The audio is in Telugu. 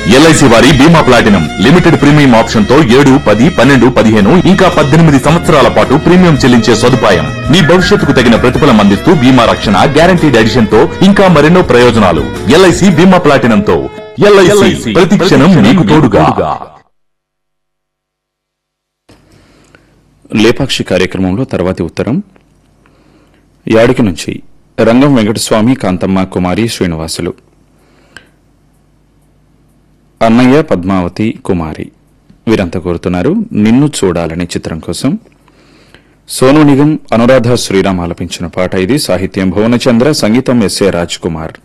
ఎల్ఐసి వారి బీమా ప్లాటినం లిమిటెడ్ ప్రీమియం ఆప్షన్ తో ఏడు పది పన్నెండు పదిహేను ఇంకా పద్దెనిమిది సంవత్సరాల పాటు ప్రీమియం చెల్లించే సదుపాయం మీ భవిష్యత్తుకు తగిన ప్రతిఫలం అందిస్తూ బీమా రక్షణ గ్యారంటీడ్ ఎడిషన్ తో ఇంకా మరెన్నో ప్రయోజనాలు ఎల్ఐసి బీమా ప్లాటినం తో ఎల్ఐసి ప్రతి క్షణం మీకు తోడుగా లేపాక్షి కార్యక్రమంలో తర్వాతి ఉత్తరం యాడికి నుంచి రంగం వెంకటస్వామి కాంతమ్మ కుమారి శ్రీనివాసులు అన్నయ్య పద్మావతి కుమారి వీరంతా కోరుతున్నారు నిన్ను చూడాలని చిత్రం కోసం సోను నిగం అనురాధ శ్రీరామ్ ఆలపించిన పాట ఇది సాహిత్యం భువనచంద్ర సంగీతం ఎస్ఏ రాజ్ కుమార్